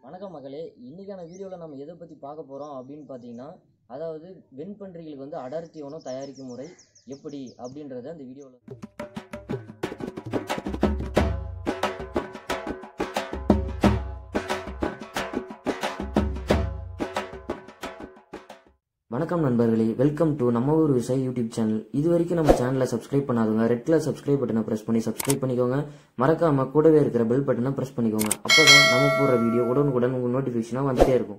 வணக்கம் மகளே இன்றைக்கான வீடியோவில் நம்ம எதை பற்றி பார்க்க போகிறோம் அப்படின்னு பார்த்தீங்கன்னா அதாவது வெண்பன்றிகளுக்கு வந்து அடர்த்தி உணவு தயாரிக்கும் முறை எப்படி அப்படின்றத இந்த வீடியோவில் வணக்கம் நண்பர்களே வெல்கம் டு நம்ம ஊர் விவசாய யூடியூப் சேனல் இது வரைக்கும் நம்ம சேனலை சப்ஸ்கிரைப் பண்ணாதவங்க ரெட் கலர் சப்ஸ்கிரைப் பட்டனை ப்ரெஸ் பண்ணி சப்ஸ்கிரைப் பண்ணிக்கோங்க மறக்காம கூடவே இருக்கிற பெல் பட்டனை ப்ரெஸ் பண்ணிக்கோங்க அப்பதான் நம்ம போடுற வீடியோ உடனுக்குடன் உங்கள் நோட்டிஃபிகேஷனாக வந்துட்டே இருக்கும்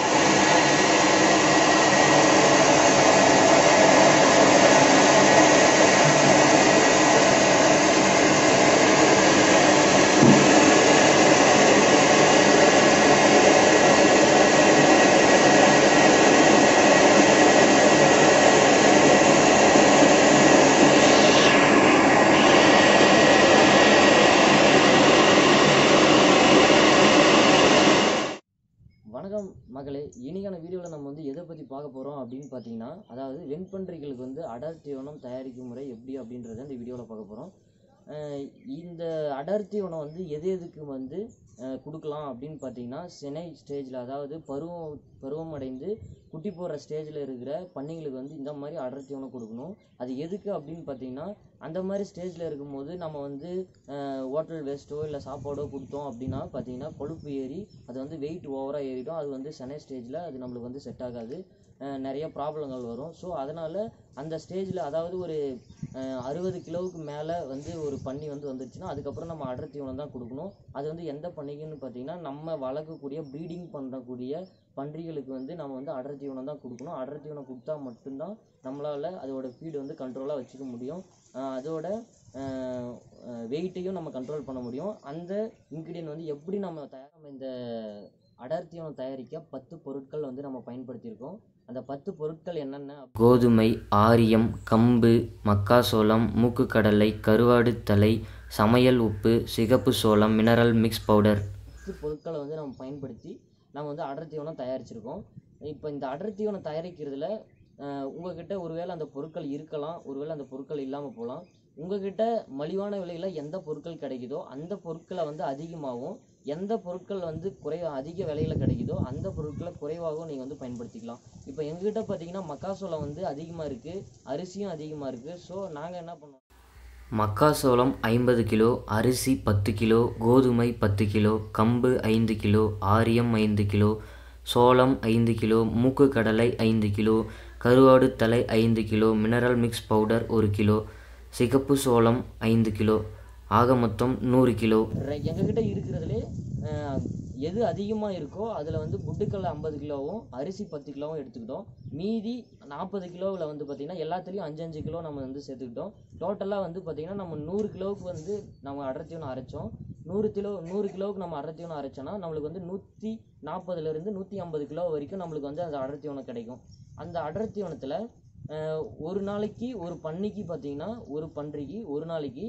வணக்கம் மகளே இனிக்கான வீடியோவில் நம்ம வந்து எதை பற்றி பார்க்க போகிறோம் அப்படின்னு பார்த்தீங்கன்னா அதாவது வெண்பன்றிகளுக்கு வந்து அடர் தீவனம் தயாரிக்கும் முறை எப்படி அப்படின்றத இந்த வீடியோவில் பார்க்க போகிறோம் இந்த அடர் தீவனம் வந்து எது எதுக்கு வந்து அஹ், கொடுக்கலாம் அப்படின்னு பார்த்தீங்கன்னா சினை ஸ்டேஜில் அதாவது பருவம் பருவம் அடைந்து குட்டி போடுற ஸ்டேஜில் இருக்கிற பன்னிங்களுக்கு வந்து இந்த மாதிரி அடர் தீவனம் கொடுக்கணும் அது எதுக்கு அப்படின்னு பார்த்தீங்கன்னா அந்த மாதிரி ஸ்டேஜில் இருக்கும்போது நம்ம வந்து ஹோட்டல் வேஸ்ட்டோ இல்லை சாப்பாடோ கொடுத்தோம் அப்படின்னா பார்த்தீங்கன்னா கொழுப்பு ஏறி அது வந்து வெயிட் ஓவராக ஏறிடும் அது வந்து சென்னை ஸ்டேஜில் அது நம்மளுக்கு வந்து செட் ஆகாது அஹ் நிறைய ப்ராப்ளங்கள் வரும் ஸோ அதனால் அந்த ஸ்டேஜில் அதாவது ஒரு அறுபது கிலோவுக்கு மேலே வந்து ஒரு பன்னி வந்து வந்துருச்சுன்னா அதுக்கப்புறம் நம்ம அடர் தீவனம் தான் கொடுக்கணும் அது வந்து எந்த பன்னிக்குன்னு பார்த்தீங்கன்னா நம்ம வளர்க்கக்கூடிய ப்ரீடிங் பண்ணக்கூடிய பன்றிகளுக்கு வந்து நம்ம வந்து அடர் தீவனம் தான் கொடுக்கணும் அடர் தீவனம் கொடுத்தா மட்டும்தான் நம்மளால் அதோட ஃபீடு வந்து கண்ட்ரோலாக வச்சுக்க முடியும் அஹ் அதோட வெயிட்டையும் நம்ம கண்ட்ரோல் பண்ண முடியும் அந்த இன்க்ரீடியன்ட் வந்து எப்படி நம்ம தயார் நம்ம இந்த அடர் தீவனம் தயாரிக்க பத்து பொருட்கள் வந்து நம்ம பயன்படுத்தியிருக்கோம் அந்த பத்து பொருட்கள் என்னென்ன கோதுமை ஆரியம் கம்பு மக்காசோளம் மூக்குக்கடலை கருவாடு தலை சமையல் உப்பு சிகப்பு சோளம் மினரல் மிக்ஸ் பவுடர் பத்து பொருட்களை வந்து நம்ம பயன்படுத்தி நம்ம வந்து அடர் தீவனம் தயாரிச்சிருக்கோம் இப்போ இந்த அடர் தீவனம் தயாரிக்கிறதுல அஹ், உங்ககிட்ட ஒருவேளை அந்த பொருட்கள் இருக்கலாம் ஒருவேளை அந்த பொருட்கள் இல்லாமல் போகலாம் உங்ககிட்ட மலிவான விலையில் எந்த பொருட்கள் கிடைக்குதோ அந்த பொருட்களை வந்து அதிகமாகவும் எந்த பொருட்கள் வந்து குறை அதிக விலையில் கிடைக்குதோ அந்த பொருட்களை குறைவாகவும் நீங்கள் வந்து பயன்படுத்திக்கலாம் இப்போ எங்ககிட்ட பார்த்தீங்கன்னா மக்காசோளம் வந்து அதிகமாக இருக்குது அரிசியும் அதிகமாக இருக்குது ஸோ நாங்கள் என்ன பண்ணோம் மக்காசோளம் ஐம்பது கிலோ அரிசி பத்து கிலோ கோதுமை பத்து கிலோ கம்பு ஐந்து கிலோ ஆரியம் ஐந்து கிலோ சோளம் ஐந்து கிலோ மூக்கு கடலை ஐந்து கிலோ கருவாடு தலை ஐந்து கிலோ மினரல் மிக்ஸ் பவுடர் ஒரு கிலோ சிகப்பு சோளம் ஐந்து கிலோ ஆக மொத்தம் நூறு கிலோ எங்ககிட்ட இருக்கிறதுலே எது அதிகமாக இருக்கோ அதில் வந்து புட்டுக்கல்ல ஐம்பது கிலோவும் அரிசி பத்து கிலோவும் எடுத்துக்கிட்டோம் மீதி நாற்பது கிலோவில் வந்து பார்த்திங்கன்னா எல்லாத்துலேயும் அஞ்சு அஞ்சு கிலோ நம்ம வந்து சேர்த்துக்கிட்டோம் டோட்டலாக வந்து பார்த்திங்கன்னா நம்ம நூறு கிலோவுக்கு வந்து நம்ம அடர்த்தியோன்னு அரைச்சோம் நூறு கிலோ நூறு கிலோவுக்கு நம்ம அடர்த்தியோன்னு அரைச்சோன்னா நம்மளுக்கு வந்து நூற்றி நாற்பதுலேருந்து நூற்றி ஐம்பது கிலோ வரைக்கும் நம்மளுக்கு வந்து அந்த அடர்த்தியோனம் கிடைக்கும் அந்த அடர்த்தியோனத்தில் ஒரு நாளைக்கு ஒரு பன்னிக்கு பார்த்தீங்கன்னா ஒரு பன்றிக்கு ஒரு நாளைக்கு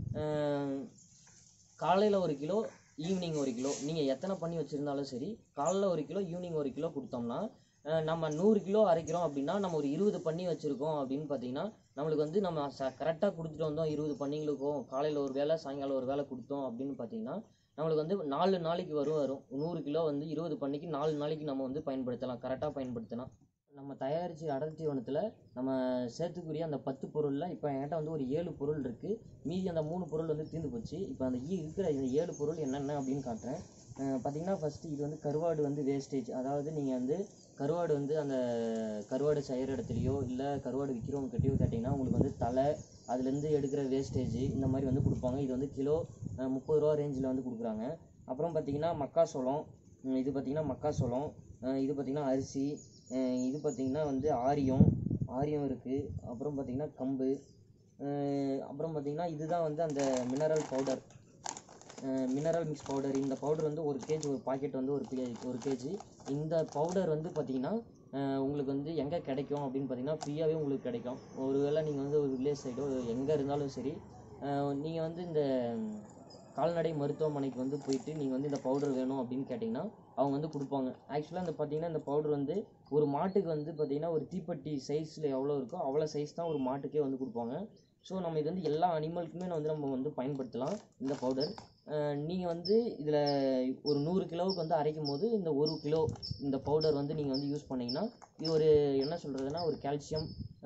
காலையில் ஒரு கிலோ ஈவினிங் ஒரு கிலோ நீங்கள் எத்தனை பண்ணி வச்சுருந்தாலும் சரி காலைல ஒரு கிலோ ஈவினிங் ஒரு கிலோ கொடுத்தோம்னா அஹ் நம்ம நூறு கிலோ அரைக்கிறோம் அப்படின்னா நம்ம ஒரு இருபது பண்ணி வச்சுருக்கோம் அப்படின்னு பார்த்தீங்கன்னா நம்மளுக்கு வந்து நம்ம ச கரெக்டாக கொடுத்துட்டு வந்தோம் இருபது பண்ணிங்களுக்கும் காலையில் ஒரு வேளை சாயங்காலம் ஒரு வேளை கொடுத்தோம் அப்படின்னு பார்த்தீங்கன்னா நம்மளுக்கு வந்து நாலு நாளைக்கு வரும் வரும் நூறு கிலோ வந்து இருபது பண்ணிக்கு நாலு நாளைக்கு நம்ம வந்து பயன்படுத்தலாம் கரெக்டாக பயன்படுத்தலாம் நம்ம தயாரித்து அடர் தீவனத்தில் நம்ம சேர்த்துக்குரிய அந்த பத்து பொருளில் இப்போ என்கிட்ட வந்து ஒரு ஏழு பொருள் இருக்குது மீதி அந்த மூணு பொருள் வந்து தீர்ந்து போச்சு இப்போ அந்த ஈ இருக்கிற இந்த ஏழு பொருள் என்னென்ன அப்படின்னு காட்டுறேன் அஹ் பார்த்தீங்கன்னா ஃபஸ்ட்டு இது வந்து கருவாடு வந்து வேஸ்டேஜ் அதாவது நீங்கள் வந்து கருவாடு வந்து அந்த கருவாடு செய்கிற இடத்துலையோ இல்லை கருவாடு விற்கிறவங்க கிட்டயோ கேட்டிங்கன்னா உங்களுக்கு வந்து தலை அதுலேருந்து எடுக்கிற வேஸ்டேஜ் இந்த மாதிரி வந்து கொடுப்பாங்க இது வந்து கிலோ அஹ் முப்பது ரூபா ரேஞ்சில் வந்து கொடுக்குறாங்க அப்புறம் பார்த்தீங்கன்னா மக்காசோளம் உம் இது பார்த்தீங்கன்னா மக்காசோளம் அஹ் இது பார்த்தீங்கன்னா அரிசி அஹ் இது பார்த்தீங்கன்னா வந்து ஆரியம் ஆரியம் இருக்குது அப்புறம் பார்த்தீங்கன்னா கம்பு அஹ் அப்புறம் பார்த்தீங்கன்னா இதுதான் வந்து அந்த mineral powder mineral mix powder இந்த பவுடர் வந்து ஒரு கேஜி ஒரு பாக்கெட் வந்து ஒரு கே ஒரு கேஜி இந்த பவுடர் வந்து பார்த்தீங்கன்னா அஹ் உங்களுக்கு வந்து எங்கே கிடைக்கும் அப்படின்னு பார்த்தீங்கன்னா ஃப்ரீயாகவே உங்களுக்கு கிடைக்கும் ஒருவேளை நீங்கள் வந்து ஒரு வில்லேஜ் சைடோ எங்கே இருந்தாலும் சரி நீங்கள் வந்து இந்த கால்நடை மருத்துவமனைக்கு வந்து போயிட்டு நீங்கள் வந்து இந்த பவுடர் வேணும் அப்படின்னு கேட்டிங்கன்னா அவங்க வந்து கொடுப்பாங்க ஆக்சுவலாக இந்த பார்த்தீங்கன்னா இந்த பவுடர் வந்து ஒரு மாட்டுக்கு வந்து பார்த்தீங்கன்னா ஒரு தீப்பெட்டி சைஸில் எவ்வளோ இருக்கோ அவ்வளோ சைஸ் தான் ஒரு மாட்டுக்கே வந்து கொடுப்பாங்க ஸோ நம்ம இது வந்து எல்லா அனிமலுக்குமே வந்து நம்ம வந்து பயன்படுத்தலாம் இந்த பவுடர் நீங்கள் வந்து இதில் ஒரு நூறு கிலோவுக்கு வந்து அரைக்கும் போது இந்த ஒரு கிலோ இந்த பவுடர் வந்து நீங்கள் வந்து யூஸ் பண்ணிங்கன்னா இது ஒரு என்ன சொல்கிறதுனா ஒரு கால்சியம்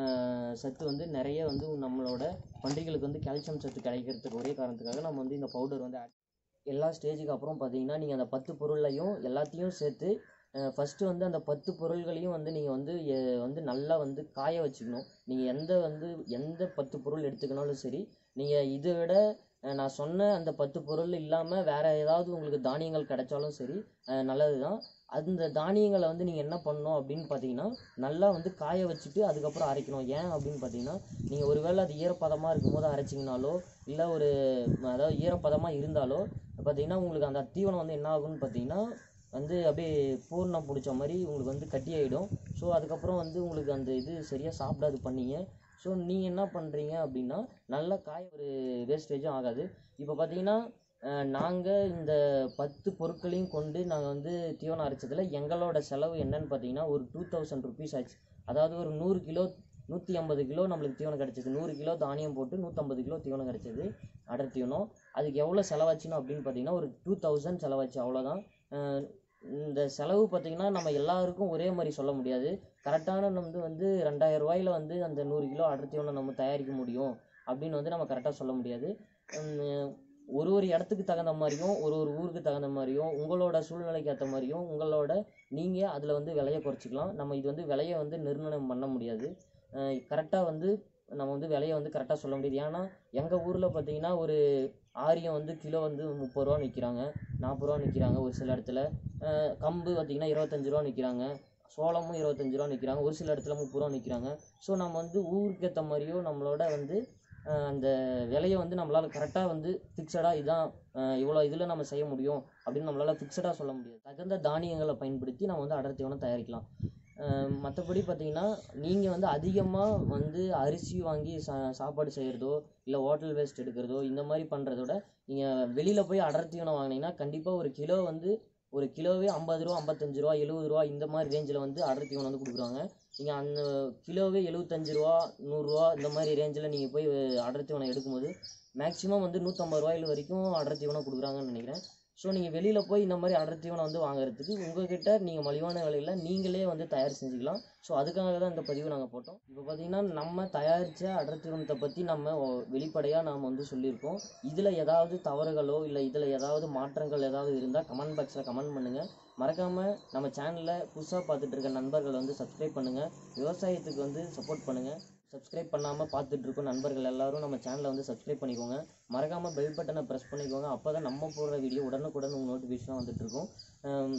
சத்து வந்து நிறைய வந்து நம்மளோட பன்றிகளுக்கு வந்து கால்சியம் சத்து கிடைக்கிறதுக்கு ஒரே காரணத்துக்காக நம்ம வந்து இந்த பவுடர் வந்து add எல்லா ஸ்டேஜுக்கு அப்புறம் பார்த்தீங்கன்னா நீங்கள் அந்த பத்து பொருளையும் எல்லாத்தையும் சேர்த்து ஃபஸ்ட்டு வந்து அந்த பத்து பொருள்களையும் வந்து நீங்கள் வந்து எ- வந்து நல்லா வந்து காய வச்சுக்கணும் நீங்கள் எந்த வந்து எந்த பத்து பொருள் எடுத்துக்கினாலும் சரி நீங்கள் இதை விட அஹ், நான் சொன்ன அந்த பத்து பொருள் இல்லாமல் வேறு ஏதாவது உங்களுக்கு தானியங்கள் கிடைச்சாலும் சரி நல்லது தான் அந்த தானியங்களை வந்து நீங்கள் என்ன பண்ணணும் அப்படின்னு பார்த்தீங்கன்னா நல்லா வந்து காய வச்சுட்டு அதுக்கப்புறம் அரைக்கணும் ஏன் அப்படின்னு பார்த்தீங்கன்னா நீங்கள் ஒருவேளை அது ஈரப்பதமாக இருக்கும்போது அரைச்சிங்கனாலோ இல்லை ஒரு அதாவது ஈரப்பதமாக இருந்தாலோ பார்த்தீங்கன்னா உங்களுக்கு அந்த தீவனம் வந்து என்ன ஆகும்னு பார்த்தீங்கன்னா வந்து அப்படியே பூர்ணம் பிடிச்ச மாதிரி உங்களுக்கு வந்து கட்டியாயிடும் ஸோ அதுக்கப்புறம் வந்து உங்களுக்கு அந்த இது சரியாக சாப்பிடாது பண்ணீங்க ஸோ நீங்கள் என்ன பண்ணுறீங்க அப்படின்னா நல்லா காய ஒரு வேஸ்டேஜும் ஆகாது இப்போ பார்த்தீங்கன்னா நாங்கள் இந்த பத்து பொருட்களையும் கொண்டு நாங்கள் வந்து தீவனம் அரைச்சதில் எங்களோட செலவு என்னன்னு பார்த்தீங்கன்னா ஒரு டூ தௌசண்ட் ருபீஸ் ஆச்சு அதாவது ஒரு நூறு கிலோ நூற்றி ஐம்பது கிலோ நம்மளுக்கு தீவனம் கிடச்சிது நூறு கிலோ தானியம் போட்டு நூற்றம்பது கிலோ தீவனம் கிடச்சிது அடர் தீவனம் அதுக்கு எவ்வளோ செலவாச்சுன்னு அப்படின்னு பார்த்தீங்கன்னா ஒரு டூ தௌசண்ட் செலவாச்சு அவ்வளோதான் அஹ் இந்த செலவு பார்த்தீங்கன்னா நம்ம எல்லாருக்கும் ஒரே மாதிரி சொல்ல முடியாது கரெக்டான வந்து வந்து ரெண்டாயிரம் ரூபாயில வந்து அந்த நூறு கிலோ அடர் தீவனம் நம்ம தயாரிக்க முடியும் அப்படின்னு வந்து நம்ம கரெக்டாக சொல்ல முடியாது உம் ஒரு ஒரு இடத்துக்கு தகுந்த மாதிரியும் ஒரு ஒரு ஊருக்கு தகுந்த மாதிரியும் உங்களோட சூழ்நிலைக்கு ஏற்ற மாதிரியும் உங்களோட நீங்கள் அதில் வந்து விலையை குறைச்சிக்கலாம் நம்ம இது வந்து விலையை வந்து நிர்ணயம் பண்ண முடியாது கரெக்டாக வந்து நம்ம வந்து விலையை வந்து கரெக்டாக சொல்ல முடியாது ஏன்னா எங்கள் ஊரில் பார்த்தீங்கன்னா ஒரு ஆரியம் வந்து கிலோ வந்து முப்பது ரூபா விற்கிறாங்க நாற்பது ரூபா விற்கிறாங்க ஒரு சில இடத்துல அஹ் கம்பு பார்த்திங்கன்னா இருபத்தஞ்சு ரூபா விற்கிறாங்க சோளமும் இருபத்தஞ்சு ரூபா விற்கிறாங்க ஒரு சில இடத்துல முப்பது ரூபா விற்கிறாங்க ஸோ நம்ம வந்து ஊருக்கு ஏற்ற மாதிரியோ நம்மளோட வந்து அஹ் அந்த விலையை வந்து நம்மளால் கரெக்டாக வந்து ஃபிக்ஸடாக இதான் அஹ் இவ்வளோ இதில் நம்ம செய்ய முடியும் அப்படின்னு நம்மளால் ஃபிக்ஸடாக சொல்ல முடியாது தகுந்த தானியங்களை பயன்படுத்தி நம்ம வந்து அடர் தீவனம் தயாரிக்கலாம் மற்றபடி பார்த்தீங்கன்னா நீங்கள் வந்து அதிகமாக வந்து அரிசி வாங்கி சா சாப்பாடு செய்கிறதோ இல்லை ஹோட்டல் வேஸ்ட் எடுக்கிறதோ இந்த மாதிரி பண்ணுறத விட நீங்கள் வெளியில் போய் அடர் தீவனம் வாங்கினீங்கன்னா கண்டிப்பாக ஒரு கிலோ வந்து ஒரு கிலோவே ஐம்பது ரூபா ஐம்பத்தஞ்சு ரூபா எழுபது ரூபா இந்த மாதிரி ரேஞ்சில் வந்து அடர் தீவனம் வந்து கொடுக்குறாங்க நீங்கள் அந்த கிலோவே எழுபத்தஞ்சு ரூபா நூறுரூவா இந்த மாதிரி ரேஞ்சில் நீங்கள் போய் அடர் தீவனம் எடுக்கும்போது மேக்ஸிமம் வந்து நூற்றம்பது ரூபாயில் வரைக்கும் அடர் தீவனம் கொடுக்குறாங்கன்னு நினைக்கிறேன் ஸோ நீங்கள் வெளியில் போய் இந்த மாதிரி அடர் தீவனம் வந்து வாங்குறதுக்கு உங்ககிட்ட நீங்கள் மலிவான விலையில் நீங்களே வந்து தயார் செஞ்சுக்கலாம் ஸோ அதுக்காக தான் இந்த பதிவு நாங்கள் போட்டோம் இப்போ பார்த்தீங்கன்னா நம்ம தயாரித்த அடர் தீவனத்தை பற்றி நம்ம வெளிப்படையாக நாம் வந்து சொல்லியிருக்கோம் இதில் ஏதாவது தவறுகளோ இல்லை இதில் ஏதாவது மாற்றங்கள் ஏதாவது இருந்தால் கமெண்ட் பாக்ஸில் கமெண்ட் பண்ணுங்கள் மறக்காமல் நம்ம சேனலில் புதுசாக பார்த்துட்டு இருக்க நண்பர்கள் வந்து சப்ஸ்கிரைப் பண்ணுங்கள் விவசாயத்துக்கு வந்து சப்போர்ட் பண்ணுங்கள் சப்ஸ்கிரைப் பண்ணாமல் பார்த்துட்டு இருக்க நண்பர்கள் எல்லாரும் நம்ம சேனலை வந்து சப்ஸ்கிரைப் பண்ணிக்கோங்க மறக்காமல் பெல் பட்டனை ப்ரெஸ் பண்ணிக்கோங்க அப்போ தான் நம்ம போடுற வீடியோ உடனுக்குடன் உங்கள் நோட்டிஃபிகேஷனாக வந்துட்டு இருக்கும் ஆம்,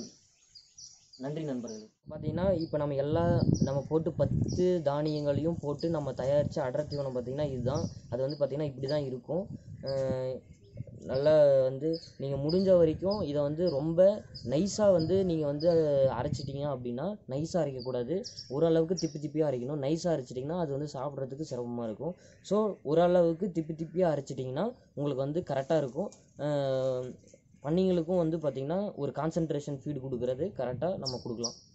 நன்றி நண்பர்களே பார்த்தீங்கன்னா இப்போ நம்ம எல்லா நம்ம போட்டு பத்து தானியங்களையும் போட்டு நம்ம தயாரித்த அடர் தீவனம் பார்த்தீங்கன்னா இதுதான் அது வந்து பார்த்திங்கன்னா இப்படி தான் இருக்கும் அஹ் நல்லா வந்து நீங்கள் முடிஞ்ச வரைக்கும் இதை வந்து ரொம்ப நைஸாக வந்து நீங்கள் வந்து அரைச்சிட்டிங்க அப்படின்னா நைஸாக அரைக்கக்கூடாது ஓரளவுக்கு திப்பி திப்பியாக அரைக்கணும் நைஸாக அரைச்சிட்டிங்கன்னா அது வந்து சாப்பிட்றதுக்கு சிரமமாக இருக்கும் ஸோ ஓரளவுக்கு திப்பி திப்பியாக அரைச்சிட்டிங்கன்னா உங்களுக்கு வந்து கரெக்டாக இருக்கும் அஹ் பன்னிங்களுக்கும் வந்து பார்த்திங்கன்னா ஒரு கான்சன்ட்ரேஷன் ஃபீடு கொடுக்குறது கரெக்டாக நம்ம கொடுக்கலாம்